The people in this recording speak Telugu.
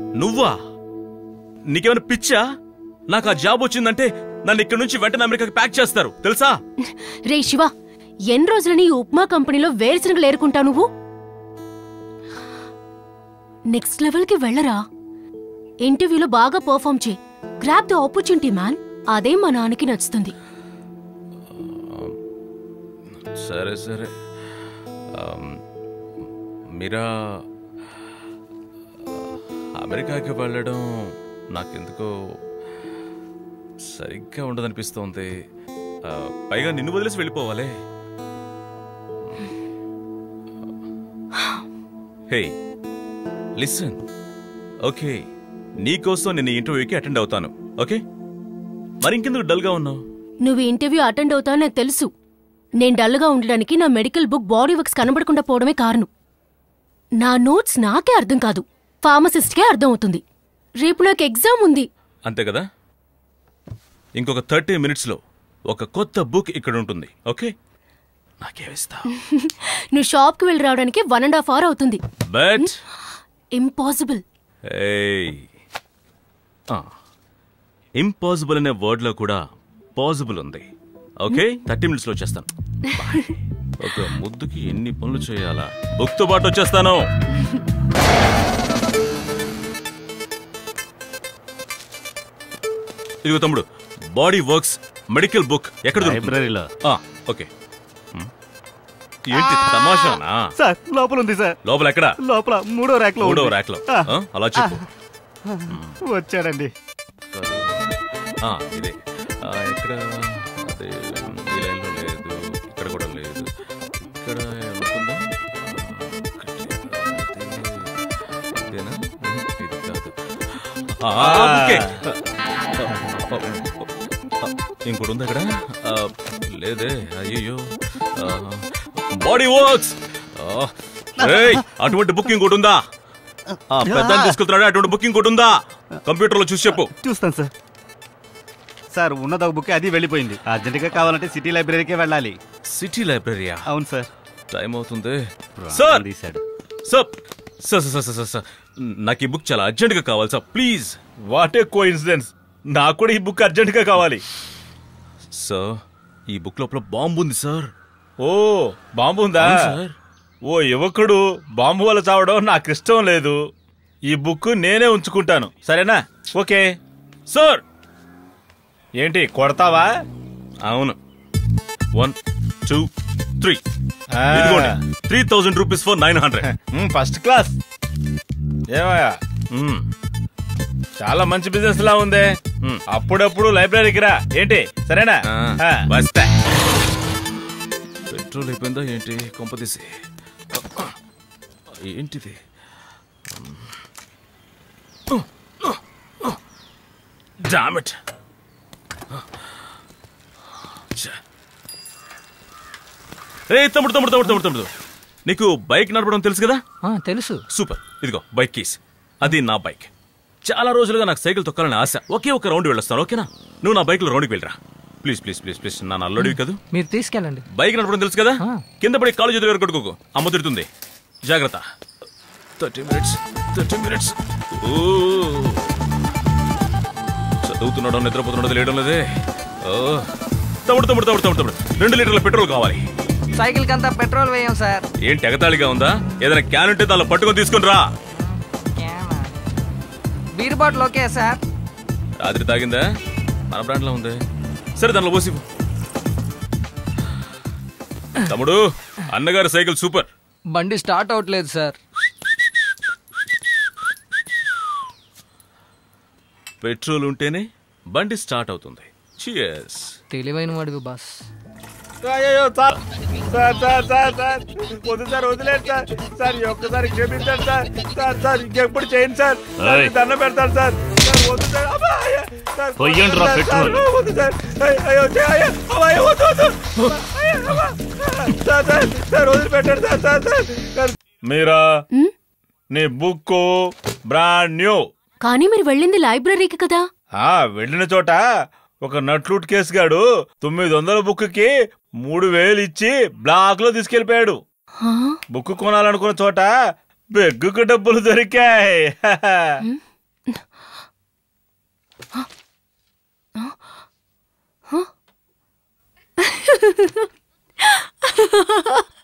నువ్వా నీకేమైనా పిచ్చా నాకు ఆ జాబ్ వచ్చిందంటే నన్ను ఇక్కడి నుంచి వెంటనే అమెరికాకి ప్యాక్ చేస్తారు తెలుసా రే శివ ఎన్ని రోజులని ఈ ఉప్మా కంపెనీలో వేరుశనగలు ఏరుకుంటావు నువ్వు నెక్స్ట్ లెవెల్కి వెళ్ళరా ఇంటర్వ్యూలో బాగా పర్ఫామ్ చేయి గ్రాప్ ద ఆపర్చునిటీ మ్యాన్ అదే మా నాన్నకి నచ్చుతుంది సరే సరే ఆమ్, మీరా అమెరికాకి వెళ్ళడం నాకెందుకో సరిగ్గా ఉండదనిపిస్తోంది ఆ, పైగా నిన్ను వదిలేసి వెళ్ళిపోవాలి హే లిసన్ ఓకే నీకోసం నేను ఈ ఇంటర్వ్యూకి అటెండ్ అవుతాను ఓకే మరి ఇంకెందుకు డల్గా ఉన్నావు నువ్వు ఈ ఇంటర్వ్యూ అటెండ్ అవుతావు నాకు తెలుసు నేను డల్గా ఉండడానికి నా మెడికల్ బుక్ బాడీ వర్క్స్ కనబడకుండా పోవడమే కారణం నా నోట్స్ నాకే అర్థం కాదు ఫార్మసిస్ట్కే అర్థం అవుతుంది రేపు నాకు ఎగ్జామ్ ఉంది అంతే కదా ఇంకొక థర్టీ మినిట్స్లో ఒక కొత్త బుక్ ఇక్కడ ఉంటుంది ఓకే నాకేమిస్తా నువ్వు షాప్కి వెళ్ళి రావడానికి వన్ అండ్ హాఫ్ అవర్ అవుతుంది బట్ ఇంపాసిబుల్ ఇంపాసిబుల్ అనే వర్డ్లో కూడా పాసిబుల్ ఉంది ఓకే థర్టీ మినిట్స్లో వచ్చేస్తాను Bye. ఒక ముద్దుకి ఎన్ని పనులు చేయాలా బుక్తో పాటు వచ్చేస్తాను ఇదిగో తమ్ముడు బాడీ వర్క్స్ మెడికల్ బుక్ ఎక్కడ దొరుకుతుంది? లైబ్రరీలో ఆ, ఓకే హ్మ్. ఏంటి తమాషానా సార్ లోపల ఉంది సార్ లోపల ఎక్కడ లోపల మూడో ర్యాక్ లో మూడో ఉంది. ర్యాక్ లో ఆ, ఆ, అలా చెప్పు వచ్చాడండి ఆ, ఇదే ఆ, ఇక్కడ అదే ఈ లైన్లో లేదు ఇక్కడ కూడా లేదు ఇక్కడ ఏమవుతుందా ఇదేనా ఉహు, ఇది కాదు ఆ, ఓకే ఇంకోటి ఉంది అక్కడ ఆ, లేదే అయ్యో బాడీ వర్క్స్ అటువంటి బుక్ ఇంకోటి ఉందా ఆ, పెద్ద తీసుకెళ్తున్నాడు అటువంటి బుక్ ఇంకోటి ఉందా కంప్యూటర్లో చూసి చెప్పు చూస్తాను సార్ సార్ ఉన్నది ఒక బుక్ అది వెళ్ళిపోయింది అర్జెంటుగా కావాలంటే సిటీ లైబ్రరీకే వెళ్ళాలి సిటీ లైబ్రరీయా అవును సార్ టైం అవుతుంది ప్రాణాలు సార్ తీశాడు sir sir sir sir sir sir నాకు ఈ బుక్ చాలా అర్జెంటుగా కావాలి sir please what a coincidence నాకు కూడా ఈ బుక్ అర్జెంట్ గా కావాలి సార్ ఈ బుక్ లోపల బాంబు ఉంది సార్ ఓ బాంబు ఉందా అవును సార్. ఓ యువకుడు బాంబు వల్ల చావడం నాకు ఇష్టం లేదు ఈ బుక్ నేనే ఉంచుకుంటాను సరేనా ఓకే సార్ ఏంటి కొడతావా అవును వన్ టూ త్రీ ఆ. ఇదిగోండి three thousand rupees for nine hundred hmm, first class ఏమయ్యా చాలా మంచి బిజినెస్ లా ఉందే మ్. అప్పుడప్పుడు లైబ్రరీకి రా ఏంటి సరేనా ఆ. వస్తా పెట్రోల్ అయిపోయిందా ఏంటి కొంపదీసి ఏంటిది డామిట్ ఏ తమ్ముడు తమ్ముడు తమ్ముడు తమ్ముడు తమ్ముడు నీకు బైక్ నడపడం తెలుసు కదా ఆ, తెలుసు సూపర్ ఇదిగో బైక్ కీస్ అది నా బైక్ చాలా రోజులుగా నాకు సైకిల్ తొక్కాలని ఆశ ఒకే ఒక రౌండ్ వెళ్ళొస్తాను ఓకేనా నువ్వు నా బైక్లో రౌండ్కి వెళ్ళరా ప్లీజ్ ప్లీజ్ ప్లీజ్ ప్లీజ్ నా అల్లుడివి కదా మీరు తీసుకెళ్ళండి బైక్ నడపడం తెలుసు కదా ఆ. కింద పడి కాలు చేతులు వేరు కొట్టుకోకు అమ్మ తిడుతుంది జాగ్రత్త థర్టీ మినిట్స్ థర్టీ మినిట్స్ చదువుతున్నాడో నిద్రపోతున్నాడో తెలియడం లేదే ఓ. తమ్ముడు తమ్ముడు తమ్ముడు తమ్ముడు తమ్ముడు రెండు లీటర్ల పెట్రోల్ కావాలి సైకిల్ కంతా పెట్రోల్ వేయం సార్ ఏంటి ఎగతాళిగా ఉందా ఏదైనా క్యాన్ ఉంటే దానిలో పట్టుకొని తీసుకుని రా బీర్ బాటిల్ ఓకే సార్ రాత్రి తాగిందా మన బ్రాండ్లో ఉంది సరే దానిలో పోసి ఇవ్వు. తమ్ముడు అన్నగారి సైకిల్ సూపర్ బండి స్టార్ట్ అవట్లేదు సార్ పెట్రోల్ ఉంటేనే బండి స్టార్ట్ అవుతుంది చియర్స్ తెలివైన వాడివి బాస్ అయ్యో sir sir sir sir sir వద్దు సార్ వదిలేదు సార్ సార్ ఈ ఒక్కసారి క్షమించండి సార్ సార్ సార్ ఇంకెప్పుడు చేయండి సార్ సార్, ఏయ్. దండం పెడతాను సార్ సార్ వద్దు సార్ అబ్బా, అయ్యా, సార్, పొయ్యండి రా సార్, పెట్రోల్. సార్, వద్దు సార్ అయ్య, అయ్యో చే- అయ్యా, అబ్బా, అయ్యో, వద్దు వద్దు అయ్యా, అబ్బా. సార్ సార్ సార్ వదిలిపెట్టండి సార్ సార్ సార్ సార్ మీరా ఉమ్, నీ బుక్ బ్రాండ్ న్యూ కానీ మీరు వెళ్ళింది లైబ్రరీకి కదా ఆ వెళ్ళిన చోట ఒక నట్లూట్ కేసు గాడు తొమ్మిది వందల బుక్ కి మూడు వేలు ఇచ్చి బ్లాక్ లో తీసుకెళ్లిపోయాడు హా? బుక్ కొనాలనుకున్న చోట బెగ్గుకు డబ్బులు దొరికాయి హ?